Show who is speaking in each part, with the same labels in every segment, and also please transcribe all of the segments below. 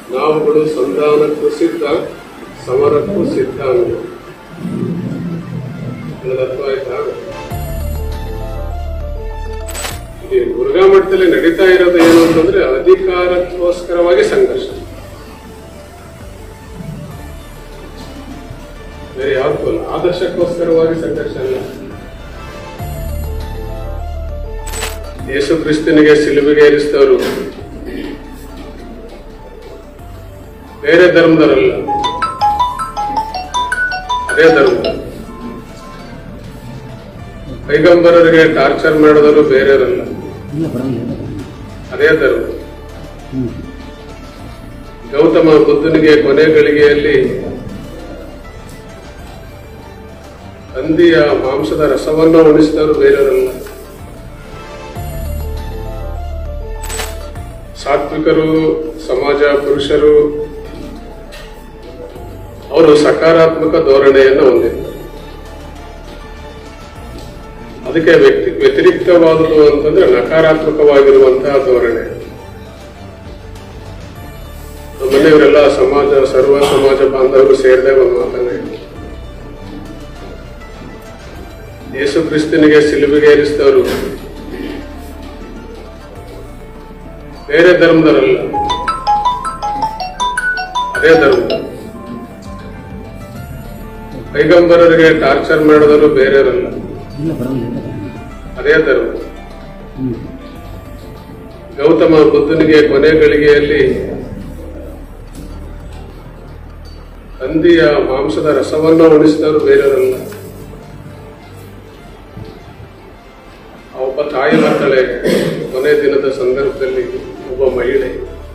Speaker 1: ನಾವುಗಳು ಸಂಧಾನಕ್ಕೂ ಸಿದ್ಧ ಸಮರಕ್ಕೂ ಸಿದ್ಧ ಅಂದ್ರು ಅನ್ನೋದು ಅರ್ಥ ಆಯ್ತಾ ಈ ಮುರುಘಾ ಮಠದಲ್ಲಿ ನಡೀತಾ ಇರೋದು ಏನು ಅಂತಂದ್ರೆ ಅಧಿಕಾರಕ್ಕೋಸ್ಕರವಾಗಿ ಸಂಘರ್ಷ ಬೇರೆ ಯಾವ್ದಕ್ಕೂ ಅಲ್ಲ ಆದರ್ಶಕ್ಕೋಸ್ಕರವಾಗಿ ಸಂಘರ್ಷ ಅಲ್ಲ ಯೇಸು ಕ್ರಿಸ್ತನಿಗೆ ಸಿಲುಬೆಗೆ ಏರಿಸಿದವರು ಬೇರೆ ಧರ್ಮದವರಲ್ಲ ಅದೇ ಧರ್ಮ ಪೈಗಂಬರರಿಗೆ ಟಾರ್ಚರ್ ಮಾಡಿದವರು ಬೇರೆಯವರಲ್ಲ
Speaker 2: ಇಲ್ಲ ಬರೋಂಗಿಲ್ಲ
Speaker 1: ಅದೇ ಧರ್ಮ
Speaker 2: ಹ್ಞೂ
Speaker 1: ಗೌತಮ ಬುದ್ಧನಿಗೆ ಕೊನೆ ಗಳಿಗೆಯಲ್ಲಿ ಹಂದಿಯ ಮಾಂಸದ ರಸವನ್ನು ಉಣಿಸಿದವರು ಬೇರೆಯವರಲ್ಲ ಸಾತ್ವಿಕರು ಸಮಾಜ ಪುರುಷರು ಅವರು ಸಕಾರಾತ್ಮಕ ಧೋರಣೆಯನ್ನು ಹೊಂದಿದ್ದಾರೆ ಅದಕ್ಕೆ ವ್ಯಕ್ತಿ ವ್ಯತಿರಿಕ್ತವಾದುದು ಅಂತಂದ್ರೆ ನಕಾರಾತ್ಮಕವಾಗಿರುವಂತಹ ಧೋರಣೆ ಮನೆಯವರೆಲ್ಲ ಸಮಾಜ ಸರ್ವ ಸಮಾಜ ಬಾಂಧವರು ಸೇರಿದಾಗ ಒಂದು ಮಾತನ್ನ ಹೇಳಿ. ಯೇಸು ಕ್ರಿಸ್ತನಿಗೆ ಸಿಲುಬೆಗೆ ಏರಿಸಿದವರು ಬೇರೆ ಧರ್ಮದವರಲ್ಲ ಅದೇ ಧರ್ಮ ಪೈಗಂಬರರಿಗೆ ಟಾರ್ಚರ್ ಮಾಡಿದವರು ಬೇರೆಯವರಲ್ಲ
Speaker 2: ಇಲ್ಲ ಬರೋಂಗಿಲ್ಲ
Speaker 1: ಅದೇ ಧರ್ಮ
Speaker 2: ಹ್ಞೂ
Speaker 1: ಗೌತಮ ಬುದ್ಧನಿಗೆ ಕೊನೆ ಗಳಿಗೆಯಲ್ಲಿ ಹಂದಿಯ ಮಾಂಸದ ರಸವನ್ನು ಉಣಿಸಿದವರು ಬೇರೆಯವರಲ್ಲ ಆ ಒಬ್ಬ ತಾಯಿ ಬರ್ತಾಳೆ ಕೊನೆ ದಿನದ ಸಂದರ್ಭದಲ್ಲಿ ಒಬ್ಬ ಮಹಿಳೆ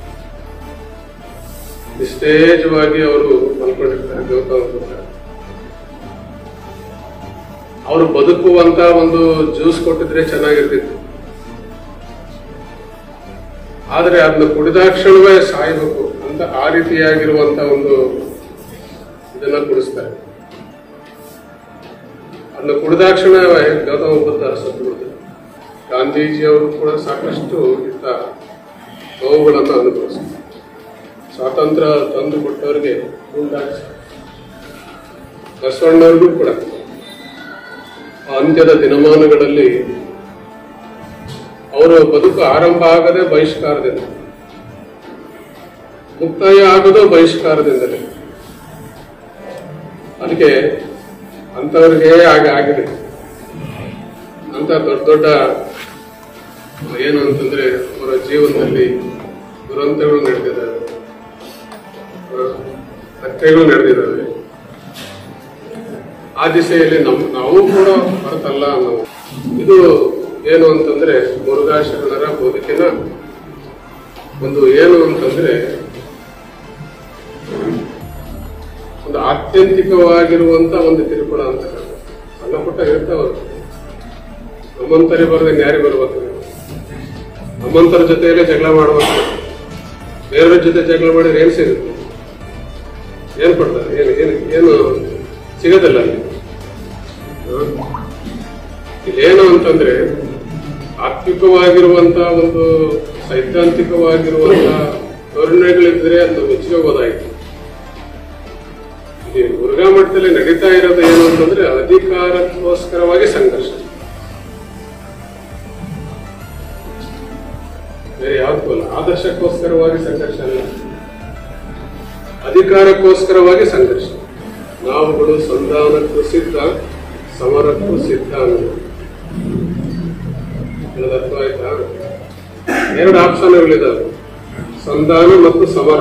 Speaker 1: ನಿಸ್ತೇಜವಾಗಿ ಅವರು ಮಲ್ಕೊಂಡಿರ್ತಾರೆ ಗೌತಮ ಬುದ್ಧ ಅವರು ಬದುಕುವಂತ ಒಂದು ಜ್ಯೂಸ್ ಕೊಟ್ಟಿದ್ರೆ ಚೆನ್ನಾಗಿರ್ತಿತ್ತು ಆದ್ರೆ ಅದನ್ನ ಕುಡಿದಾಕ್ಷಣವೇ ಸಾಯಬೇಕು ಅಂತ ಆ ರೀತಿಯಾಗಿರುವಂತ ಒಂದು ಇದನ್ನ ಕುಡಿಸ್ತಾರೆ ಅದನ್ನ ಕುಡಿದಾಕ್ಷಣ ಗೌತಮ ಬುದ್ಧ ಸತ್ತು ಬಿಡ್ತಾರೆ ಗಾಂಧೀಜಿಯವರು ಕೂಡ ಸಾಕಷ್ಟು ಇಂಥ ನೋವುಗಳನ್ನು ಅನುಭವಿಸ್ತಾರೆ ಸ್ವಾತಂತ್ರ್ಯ ತಂದು ಕೊಟ್ಟವರಿಗೆ ಗುಂಡಾಗಿಸ ಬಸವಣ್ಣವ್ರಿಗೂ ಕೂಡ ಆ ಅಂತ್ಯದ ದಿನಮಾನಗಳಲ್ಲಿ ಅವರ ಬದುಕು ಆರಂಭ ಆಗದೆ ಬಹಿಷ್ಕಾರದಿಂದ ಮುಕ್ತಾಯ ಆಗೋದು ಬಹಿಷ್ಕಾರದಿಂದಲೇ ಅದಕ್ಕೆ ಅಂಥವ್ರಿಗೆ ಆಗ ಆಗಿದೆ ಅಂತ ದೊಡ್ಡ ದೊಡ್ಡ ಏನು ಅಂತಂದ್ರೆ ಅವರ ಜೀವನದಲ್ಲಿ ದುರಂತಗಳು ನಡೆದಿದ್ದಾವೆ ಆ, ಹತ್ಯೆಗಳು ನಡೆದಿದ್ದಾವೆ ಆ ದಿಸೆಯಲ್ಲಿ ನಮ್ ನಾವು ಕೂಡ ಹೊರತಲ್ಲ ನಾವು ಇದು ಏನು ಅಂತಂದ್ರೆ ಮುರುಘಾ ಶರಣರ ಬದುಕಿನ ಒಂದು ಏನು ಅಂತಂದ್ರೆ ಒಂದು ಆತ್ಯಂತಿಕವಾಗಿರುವಂತ ಒಂದು ತಿರುಕುಳ ಅಂತ ಕಾಣುತ್ತೆ. ಸಣ್ಣ ಪುಟ್ಟ ಇರ್ತಾವ ನಮ್ಮಂತರಿ ಬರದೆ ಯಾರಿ ಬರ್ಬೇಕು ನಮ್ಮಂತರ ಜೊತೆಯಲ್ಲೇ ಜಗಳ ಮಾಡ್ಬೇಕು ಬೇರೆಯವ್ರ ಜೊತೆ ಜಗಳ ಮಾಡಿದ್ರೆ ಏನ್ ಸಿಗುತ್ತೆ ಏನ್ ಕೊಡ್ತಾರೆ ಏನು ಏನು ಏನು ಸಿಗೋದಿಲ್ಲ ಅಲ್ಲಿ ಹ? ಇಲ್ಲೇನು ಅಂತಂದ್ರೆ ಆತ್ಮಿಕವಾಗಿರುವಂತ ಒಂದು ಸೈದ್ಧಾಂತಿಕವಾಗಿರುವಂತ ಧೋರಣೆಗಳಿದ್ರೆ ಅದನ್ನ ಮೆಚ್ಚುಕೋಬೋದಾಯ್ತು ಈ ಮುರುಘಾ ಮಠದಲ್ಲಿ ನಡೀತಾ ಇರೋದು ಏನು ಅಂತಂದ್ರೆ ಅಧಿಕಾರಕ್ಕೋಸ್ಕರವಾಗಿ ಸಂಘರ್ಷ ಬೇರೆ ಯಾವ್ದಕ್ಕೂ ಅಲ್ಲ ಆದರ್ಶಕ್ಕೋಸ್ಕರವಾಗಿ ಸಂಘರ್ಷ ಅಲ್ಲ ಅಧಿಕಾರಕ್ಕೋಸ್ಕರವಾಗಿ ಸಂಘರ್ಷ ನಾವುಗಳು ಸಂಧಾನಕ್ಕೂ ಸಿದ್ಧ ಸಮರಕ್ಕೂ ಸಿದ್ಧ ಅಂದ್ರು ಅನ್ನೋದು ಅರ್ಥ ಆಯ್ತಾ ಎರಡು ಆಪ್ಷನ್ಗಳಿದಾವೆ ಸಂಧಾನ ಮತ್ತು ಸಮರ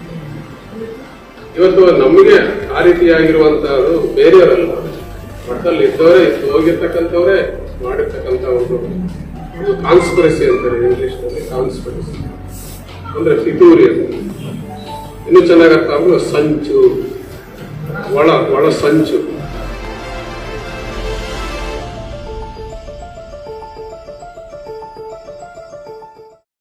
Speaker 1: ಇವತ್ತು ನಮಗೆ ಆ ರೀತಿಯಾಗಿರುವಂತಹದ್ದು ಬೇರೆಯವರಲ್ಲ ಮಠದಲ್ಲಿ ಇದ್ದವರೇ ಇದ್ದು ಹೋಗಿರ್ತಕ್ಕಂಥವರೇ ಮಾಡಿರ್ತಕ್ಕಂಥ ಒಂದು ಒಂದು ಕಾನ್ಸ್ಪಿರಸಿ ಅಂತಾರೆ ಇಂಗ್ಲಿಷ್ ನಲ್ಲಿ ಕಾನ್ಸ್ಪಿರಸಿ ಅಂದ್ರೆ ಪಿತೂರಿ ಅಂತ ಇನ್ನು ಚೆನ್ನಾಗಿ ಅರ್ಥ ಆಗುವ ಸಂಚು ಒಳ ಒಳ ಸಂಚು